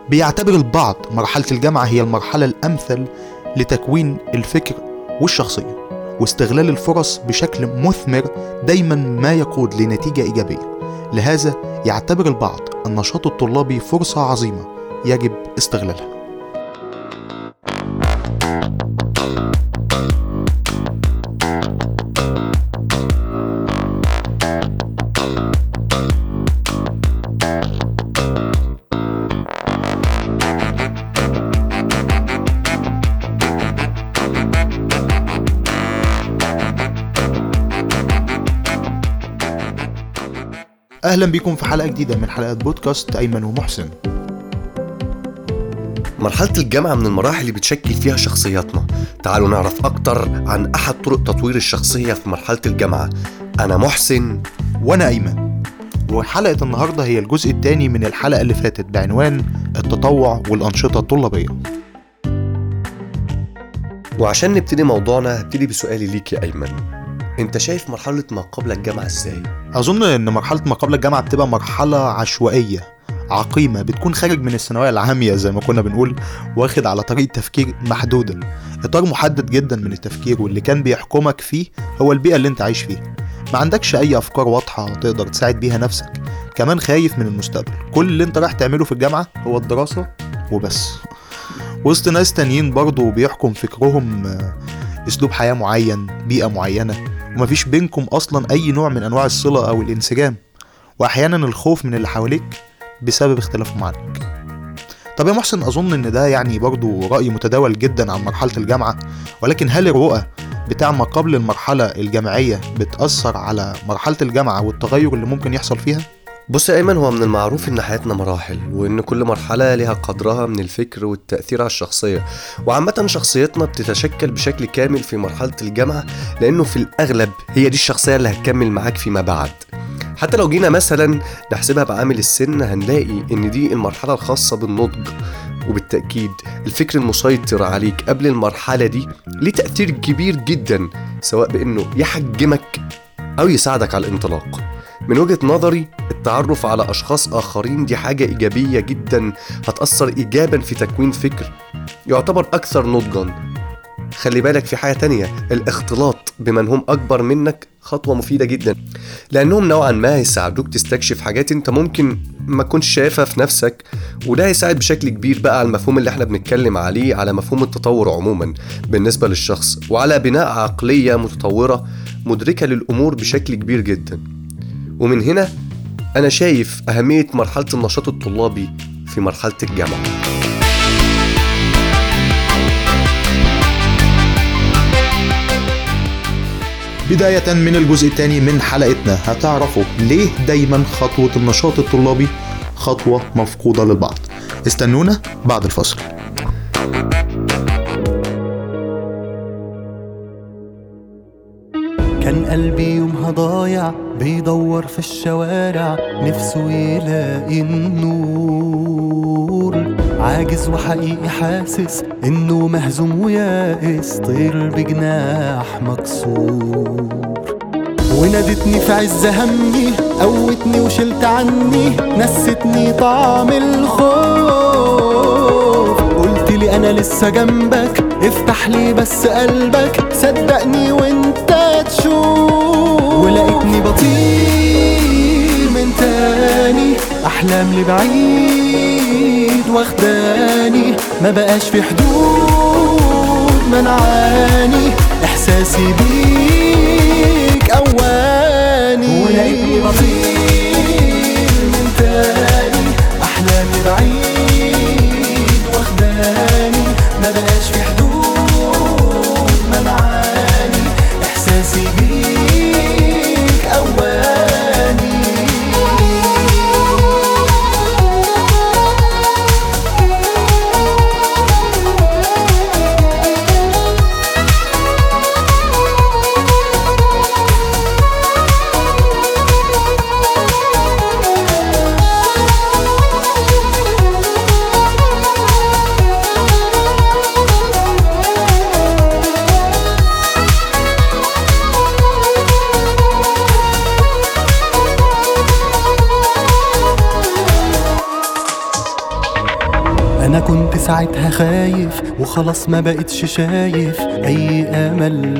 بيعتبر البعض مرحلة الجامعة هي المرحلة الأمثل لتكوين الفكر والشخصية واستغلال الفرص بشكل مثمر دايما ما يقود لنتيجة إيجابية لهذا يعتبر البعض النشاط الطلابي فرصة عظيمة يجب استغلالها اهلا بيكم في حلقه جديده من حلقات بودكاست ايمن ومحسن مرحلة الجامعة من المراحل اللي بتشكل فيها شخصياتنا تعالوا نعرف أكتر عن أحد طرق تطوير الشخصية في مرحلة الجامعة أنا محسن وانا ايمن وحلقه النهارده هي الجزء الثاني من الحلقه اللي فاتت بعنوان التطوع والانشطه الطلابيه وعشان نبتدي موضوعنا هبتدي بسؤالي ليك يا أيمن أنت شايف مرحلة ما قبل الجامعة إزاي؟ اظن ان مرحله ما قبل الجامعه بتبقى مرحله عشوائيه عقيمه بتكون خارج من الثانويه العاميه زي ما كنا بنقول واخد على طريقه تفكير محدوده اطار محدد جدا من التفكير واللي كان بيحكمك فيه هو البيئه اللي انت عايش فيها ما عندكش اي افكار واضحه تقدر تساعد بيها نفسك كمان خايف من المستقبل كل اللي انت رايح تعمله في الجامعه هو الدراسه وبس وسط ناس تانيين برضه بيحكم فكرهم آه، اسلوب حياه معين بيئه معينه ومفيش بينكم اصلا اي نوع من انواع الصله او الانسجام واحيانا الخوف من اللي حواليك بسبب اختلافهم عنك طب يا محسن اظن ان ده يعني برضو راي متداول جدا عن مرحله الجامعه ولكن هل الرؤى بتاع ما قبل المرحله الجامعيه بتاثر على مرحله الجامعه والتغير اللي ممكن يحصل فيها بص يا أيمن هو من المعروف إن حياتنا مراحل وإن كل مرحلة لها قدرها من الفكر والتأثير على الشخصية وعامة شخصيتنا بتتشكل بشكل كامل في مرحلة الجامعة لأنه في الأغلب هي دي الشخصية اللي هتكمل معاك فيما بعد حتى لو جينا مثلا نحسبها بعامل السن هنلاقي إن دي المرحلة الخاصة بالنضج وبالتأكيد الفكر المسيطر عليك قبل المرحلة دي ليه تأثير كبير جدا سواء بإنه يحجمك أو يساعدك على الانطلاق من وجهة نظري التعرف على أشخاص آخرين دي حاجة إيجابية جدا هتأثر إيجابا في تكوين فكر يعتبر أكثر نضجا خلي بالك في حاجة تانية الاختلاط بمن هم أكبر منك خطوة مفيدة جدا لأنهم نوعا ما هيساعدوك تستكشف حاجات أنت ممكن ما تكونش شايفها في نفسك وده هيساعد بشكل كبير بقى على المفهوم اللي احنا بنتكلم عليه على مفهوم التطور عموما بالنسبة للشخص وعلى بناء عقلية متطورة مدركة للأمور بشكل كبير جدا ومن هنا أنا شايف أهمية مرحلة النشاط الطلابي في مرحلة الجامعة بداية من الجزء الثاني من حلقتنا هتعرفوا ليه دايما خطوة النشاط الطلابي خطوة مفقودة للبعض استنونا بعد الفصل كان قلبي يومها ضايع بيدور في الشوارع نفسه يلاقي النور عاجز وحقيقي حاسس انه مهزوم ويائس طير بجناح مكسور ونادتني في عز همي قوتني وشلت عني نستني طعم الخوف قلت لي انا لسه جنبك افتح لي بس قلبك صدقني وانت تشوف ولقيتني بطير من تاني احلام لبعيد واخداني ما بقاش في حدود منعاني احساسي بيك اواني ولقيتني بطير من تاني احلامي بعيد واخداني ما بقاش في حدود منعاني احساسي بيك اواني انا كنت ساعتها خايف وخلاص ما بقتش شايف اي امل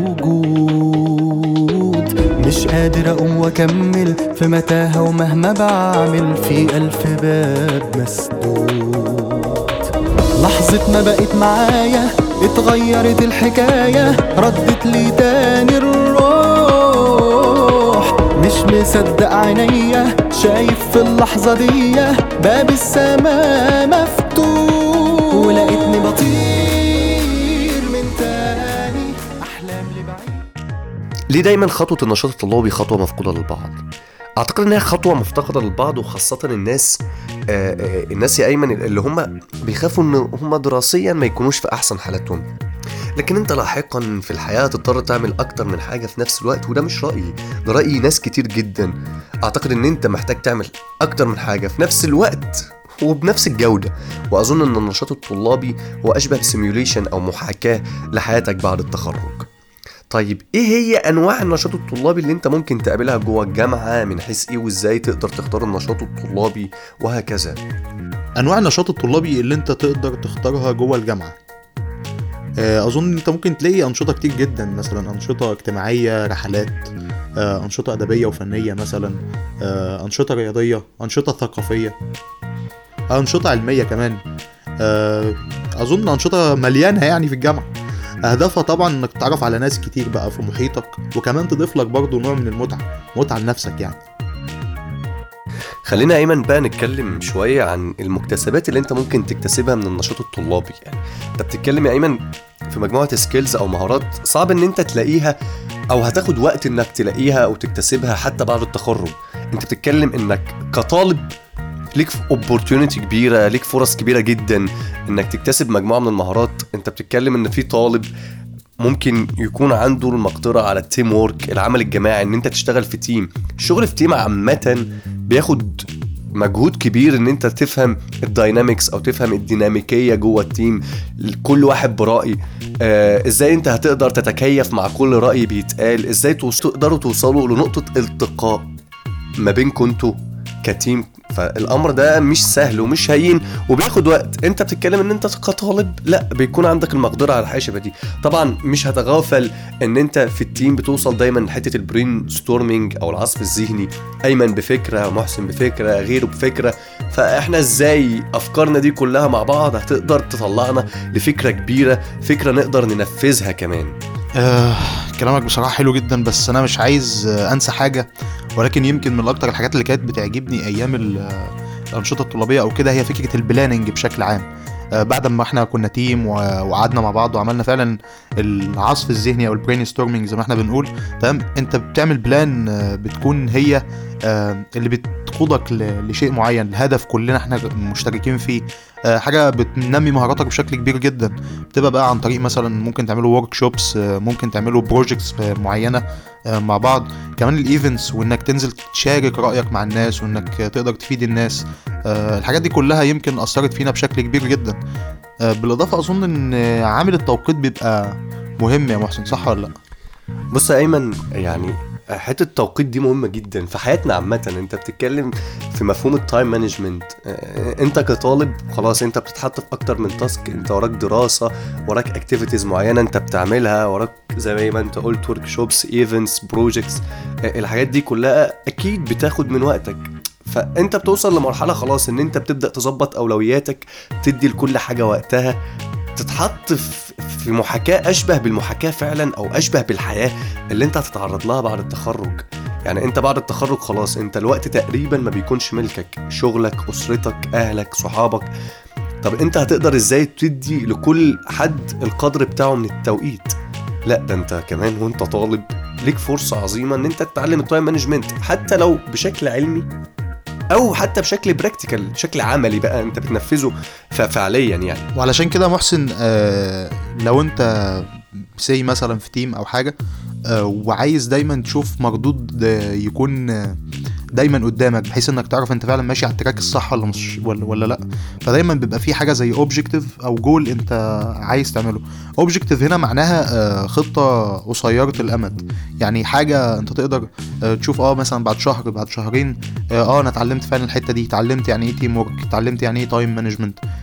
موجود مش قادر اقوم واكمل في متاهة ومهما بعمل في الف باب مسدود لحظة ما بقت معايا اتغيرت الحكاية ردت لي تاني الروح مش مصدق عينيا شايف في اللحظة دي باب السماء مفتوح ولقيتني بطير من تاني أحلام لبعيد ليه دايما خطوة النشاط الطلابي خطوة مفقودة للبعض؟ أعتقد إنها خطوة مفتقدة للبعض وخاصة الناس آه آه الناس يا أيمن اللي هم بيخافوا إن هم دراسيا ما يكونوش في أحسن حالاتهم لكن انت لاحقا في الحياة تضطر تعمل أكتر من حاجة في نفس الوقت وده مش رأيي ده رأي ناس كتير جدا أعتقد إن أنت محتاج تعمل أكتر من حاجة في نفس الوقت وبنفس الجودة وأظن إن النشاط الطلابي هو أشبه بسيميوليشن أو محاكاة لحياتك بعد التخرج طيب ايه هي انواع النشاط الطلابي اللي انت ممكن تقابلها جوه الجامعه من حيث ايه وازاي تقدر تختار النشاط الطلابي وهكذا انواع النشاط الطلابي اللي انت تقدر تختارها جوه الجامعه آه، اظن انت ممكن تلاقي انشطه كتير جدا مثلا انشطه اجتماعيه رحلات آه، انشطه ادبيه وفنيه مثلا آه، انشطه رياضيه انشطه ثقافيه انشطه علميه كمان آه، اظن انشطه مليانه يعني في الجامعه اهدافها طبعا انك تتعرف على ناس كتير بقى في محيطك وكمان تضيف لك برضه نوع من المتعه متعه لنفسك يعني خلينا ايمن بقى نتكلم شويه عن المكتسبات اللي انت ممكن تكتسبها من النشاط الطلابي يعني انت بتتكلم يا ايمن في مجموعه سكيلز او مهارات صعب ان انت تلاقيها او هتاخد وقت انك تلاقيها او تكتسبها حتى بعد التخرج انت بتتكلم انك كطالب ليك اوبورتيونيتي كبيره ليك فرص كبيره جدا انك تكتسب مجموعه من المهارات انت بتتكلم ان في طالب ممكن يكون عنده المقدره على التيم وورك العمل الجماعي ان انت تشتغل في تيم الشغل في تيم عامه بياخد مجهود كبير ان انت تفهم الداينامكس او تفهم الديناميكيه جوه التيم كل واحد براي آه ازاي انت هتقدر تتكيف مع كل راي بيتقال ازاي توص- تقدروا توصلوا لنقطه التقاء ما بينكم انتوا كتيم فالامر ده مش سهل ومش هين وبياخد وقت انت بتتكلم ان انت كطالب لا بيكون عندك المقدره على الحاجه دي طبعا مش هتغافل ان انت في التيم بتوصل دايما لحته البرين ستورمينج او العصف الذهني ايمن بفكره محسن بفكره غيره بفكره فاحنا ازاي افكارنا دي كلها مع بعض هتقدر تطلعنا لفكره كبيره فكره نقدر ننفذها كمان آه كلامك بصراحة حلو جدا بس أنا مش عايز آه أنسى حاجة ولكن يمكن من أكتر الحاجات اللي كانت بتعجبني أيام ال- آه، الأنشطة الطلابية أو كده هي فكرة البلاننج بشكل عام آه بعد ما احنا كنا تيم و- وقعدنا مع بعض وعملنا فعلا العصف الذهني او البرين ستورمينج زي ما احنا بنقول تمام انت بتعمل بلان آه، بتكون هي آه، اللي بتقودك ل- لشيء معين الهدف كلنا احنا مشتركين فيه آه، حاجه بتنمي مهاراتك بشكل كبير جدا بتبقى بقى عن طريق مثلا ممكن تعملوا ورك شوبس ممكن تعملوا بروجكتس معينه آه، مع بعض كمان الايفنتس وانك تنزل تشارك رايك مع الناس وانك تقدر تفيد الناس آه، الحاجات دي كلها يمكن اثرت فينا بشكل كبير جدا آه، بالاضافه اظن ان عامل التوقيت بيبقى مهم يا محسن صح ولا لا بص يا ايمن يعني حته التوقيت دي مهمه جدا في حياتنا عامه انت بتتكلم في مفهوم التايم مانجمنت انت كطالب خلاص انت بتتحط في اكتر من تاسك انت وراك دراسه وراك اكتيفيتيز معينه انت بتعملها وراك زي ما انت قلت ورك شوبس ايفنتس بروجكتس الحاجات دي كلها اكيد بتاخد من وقتك فانت بتوصل لمرحله خلاص ان انت بتبدا تظبط اولوياتك تدي لكل حاجه وقتها تتحط في في محاكاه اشبه بالمحاكاه فعلا او اشبه بالحياه اللي انت هتتعرض لها بعد التخرج يعني انت بعد التخرج خلاص انت الوقت تقريبا ما بيكونش ملكك شغلك اسرتك اهلك صحابك طب انت هتقدر ازاي تدي لكل حد القدر بتاعه من التوقيت لا ده انت كمان وانت طالب ليك فرصة عظيمة ان انت تتعلم التايم مانجمنت حتى لو بشكل علمي او حتى بشكل براكتيكال بشكل عملي بقى انت بتنفذه ف- فعليا يعني وعلشان كده محسن آه لو انت سي مثلا في تيم او حاجه آه وعايز دايما تشوف مردود آه، يكون آه، دايما قدامك بحيث انك تعرف انت فعلا ماشي على التراك الصح ولا مش ولا, ولا لا فدايما بيبقى في حاجه زي اوبجكتيف او جول انت عايز تعمله اوبجكتيف هنا معناها آه، خطه قصيره الامد يعني حاجه انت تقدر آه، تشوف اه مثلا بعد شهر بعد شهرين اه آه، انا اتعلمت فعلا الحته دي اتعلمت يعني ايه تيم ورك اتعلمت يعني ايه تايم مانجمنت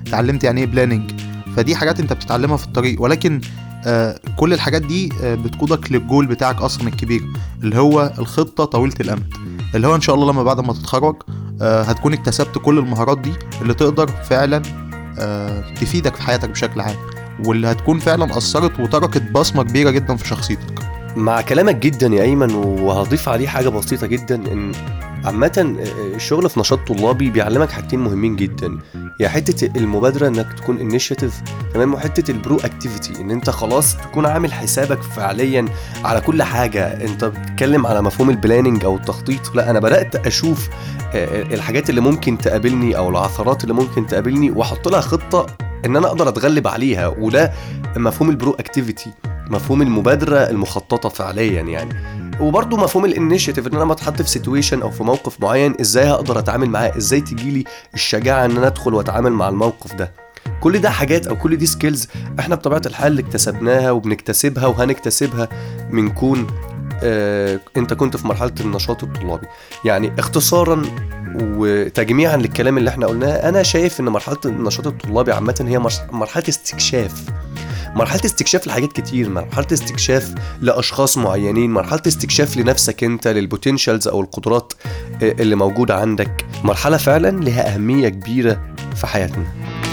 اتعلمت يعني ايه بلاننج فدي حاجات انت بتتعلمها في الطريق ولكن آه كل الحاجات دي آه بتقودك للجول بتاعك اصلا الكبير اللي هو الخطه طويله الامد اللي هو ان شاء الله لما بعد ما تتخرج آه هتكون اكتسبت كل المهارات دي اللي تقدر فعلا آه تفيدك في حياتك بشكل عام واللي هتكون فعلا اثرت وتركت بصمه كبيره جدا في شخصيتك مع كلامك جدا يا ايمن وهضيف عليه حاجه بسيطه جدا ان عامة الشغل في نشاط طلابي بيعلمك حاجتين مهمين جدا هي حتة المبادرة انك تكون انيشيتيف تمام وحتة البرو اكتيفيتي ان انت خلاص تكون عامل حسابك فعليا على كل حاجة انت بتتكلم على مفهوم البلاننج او التخطيط لا انا بدأت اشوف الحاجات اللي ممكن تقابلني او العثرات اللي ممكن تقابلني واحط لها خطة ان انا اقدر اتغلب عليها وده مفهوم البرو اكتيفيتي مفهوم المبادره المخططه فعليا يعني وبرضه مفهوم الانيشيتيف ان انا لما اتحط في سيتويشن او في موقف معين ازاي هقدر اتعامل معاه ازاي تجيلي الشجاعه ان انا ادخل واتعامل مع الموقف ده كل ده حاجات او كل دي سكيلز احنا بطبيعه الحال اكتسبناها وبنكتسبها وهنكتسبها من كون آه انت كنت في مرحله النشاط الطلابي يعني اختصارا وتجميعا للكلام اللي احنا قلناه انا شايف ان مرحله النشاط الطلابي عامه هي مرحله استكشاف مرحله استكشاف لحاجات كتير مرحله استكشاف لاشخاص معينين مرحله استكشاف لنفسك انت للبوتنشالز او القدرات اللي موجوده عندك مرحله فعلا لها اهميه كبيره في حياتنا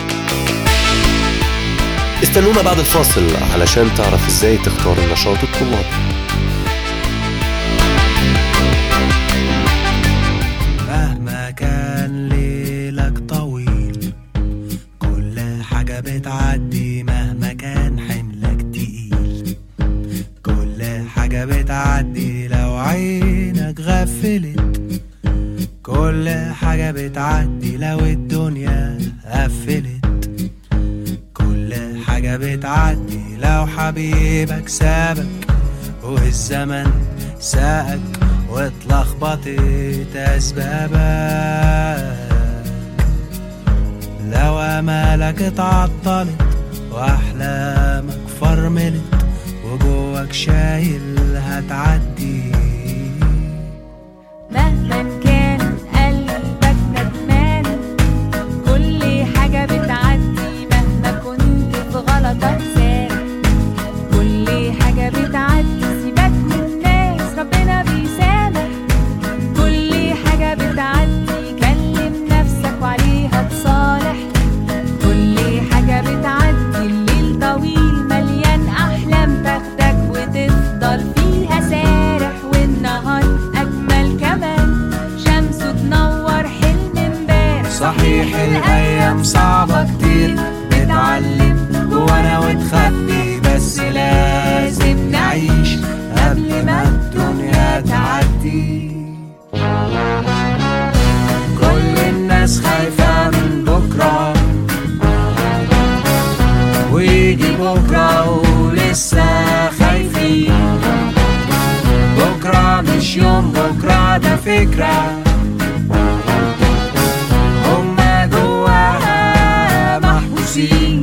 استنونا بعد الفاصل علشان تعرف ازاي تختار النشاط الطلابي مهما كان ليلك طويل كل حاجة بتعدي مهما كان حملك تقيل كل حاجة بتعدي لو عينك غفلت كل حاجة بتعدي لو الدنيا قفلت كل حاجة بتعدي لو حبيبك سابك والزمن ساقك واتلخبطت اسبابك لو امالك اتعطلت واحلامك فرملت وجواك شايل هتعدي مهما كان قلبك ندمان كل حاجة بتعدي مهما كنت في غلطك سارح كل حاجة بتعدي سيبك من الناس ربنا بيسامح كل حاجة بتعدي كلم نفسك وعليها تصالح كل حاجة بتعدي الليل طويل مليان أحلام تاخدك وتفضل فيها سارح والنهار أجمل كمان شمسه تنور حلم امبارح صحيح الايام صعبة كتير بتعلم جوانا وتخبي بس لازم نعيش قبل ما الدنيا تعدي كل الناس خايفة من بكرة ويجي بكرة ولسه خايفين بكرة مش يوم بكرة ده فكرة هما جواها محبوسين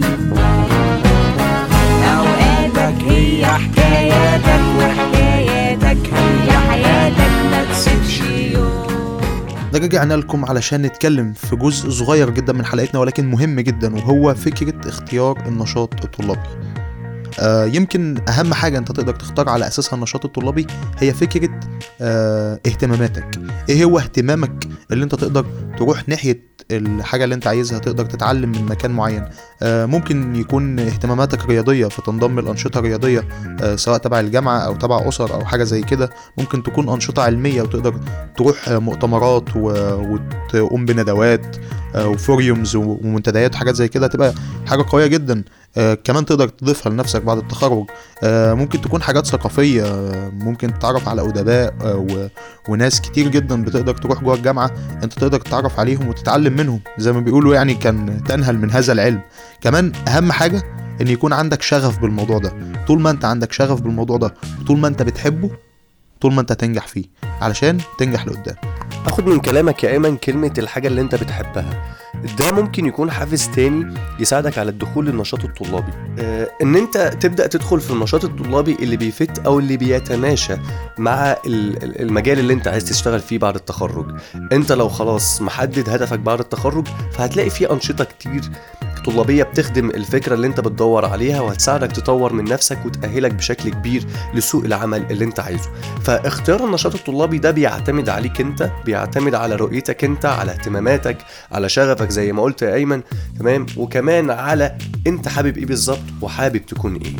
أوقاتك هي حكاياتك وحكاياتك هي حياتك ما تسيبش يوم ده رجعنا لكم علشان نتكلم في جزء صغير جدا من حلقتنا ولكن مهم جدا وهو فكرة اختيار النشاط الطلابي آه يمكن أهم حاجة أنت تقدر تختار على أساسها النشاط الطلابي هي فكرة آه اهتماماتك إيه هو اهتمامك اللي أنت تقدر تروح ناحية الحاجة اللي أنت عايزها تقدر تتعلم من مكان معين آه ممكن يكون اهتماماتك رياضية فتنضم لأنشطة رياضية آه سواء تبع الجامعة أو تبع أسر أو حاجة زي كده ممكن تكون أنشطة علمية وتقدر تروح آه، مؤتمرات و- وتقوم بندوات آه، وفوريومز و- ومنتديات وحاجات زي كده تبقى حاجة قوية جدا آه، كمان تقدر تضيفها لنفسك بعد التخرج آه، ممكن تكون حاجات ثقافية آه، ممكن تتعرف على أدباء آه، و- وناس كتير جدا بتقدر تروح جوه الجامعة انت تقدر تتعرف عليهم وتتعلم منهم زي ما بيقولوا يعني كان تنهل من هذا العلم كمان أهم حاجة ان يكون عندك شغف بالموضوع ده طول ما انت عندك شغف بالموضوع ده طول ما انت بتحبه طول ما انت تنجح فيه علشان تنجح لقدام اخد من كلامك يا ايمن كلمه الحاجه اللي انت بتحبها ده ممكن يكون حافز تاني يساعدك على الدخول للنشاط الطلابي آه ان انت تبدا تدخل في النشاط الطلابي اللي بيفت او اللي بيتماشى مع ال- ال- المجال اللي انت عايز تشتغل فيه بعد التخرج انت لو خلاص محدد هدفك بعد التخرج فهتلاقي فيه انشطه كتير الطلابية بتخدم الفكرة اللي انت بتدور عليها وهتساعدك تطور من نفسك وتأهلك بشكل كبير لسوق العمل اللي انت عايزه فاختيار النشاط الطلابي ده بيعتمد عليك انت بيعتمد على رؤيتك انت على اهتماماتك على شغفك زي ما قلت يا ايمن تمام وكمان على انت حابب ايه بالظبط وحابب تكون ايه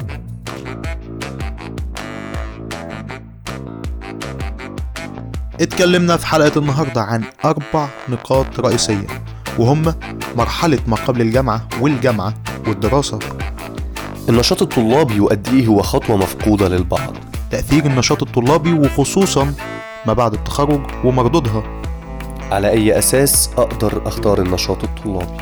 اتكلمنا في حلقة النهاردة عن أربع نقاط رئيسية وهم مرحلة ما قبل الجامعة والجامعة والدراسة النشاط الطلابي وقد ايه هو خطوة مفقودة للبعض تأثير النشاط الطلابي وخصوصا ما بعد التخرج ومردودها على اي اساس اقدر اختار النشاط الطلابي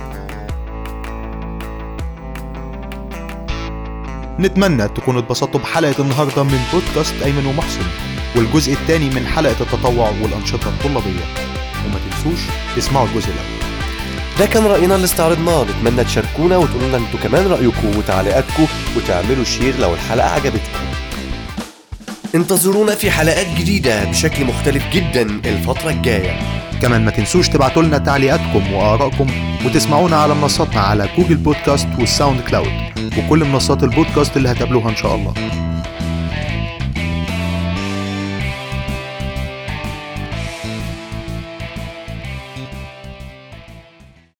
نتمنى تكونوا اتبسطتوا بحلقة النهاردة من بودكاست أيمن ومحسن والجزء الثاني من حلقة التطوع والأنشطة الطلابية وما تنسوش تسمعوا الجزء الأول ده كان رأينا اللي استعرضناه نتمنى تشاركونا وتقولوا لنا انتوا كمان رأيكم وتعليقاتكم وتعملوا شير لو الحلقة عجبتكم انتظرونا في حلقات جديدة بشكل مختلف جدا الفترة الجاية كمان ما تنسوش تبعتوا لنا تعليقاتكم وآرائكم وتسمعونا على منصاتنا على جوجل بودكاست والساوند كلاود وكل منصات البودكاست اللي هتقابلوها إن شاء الله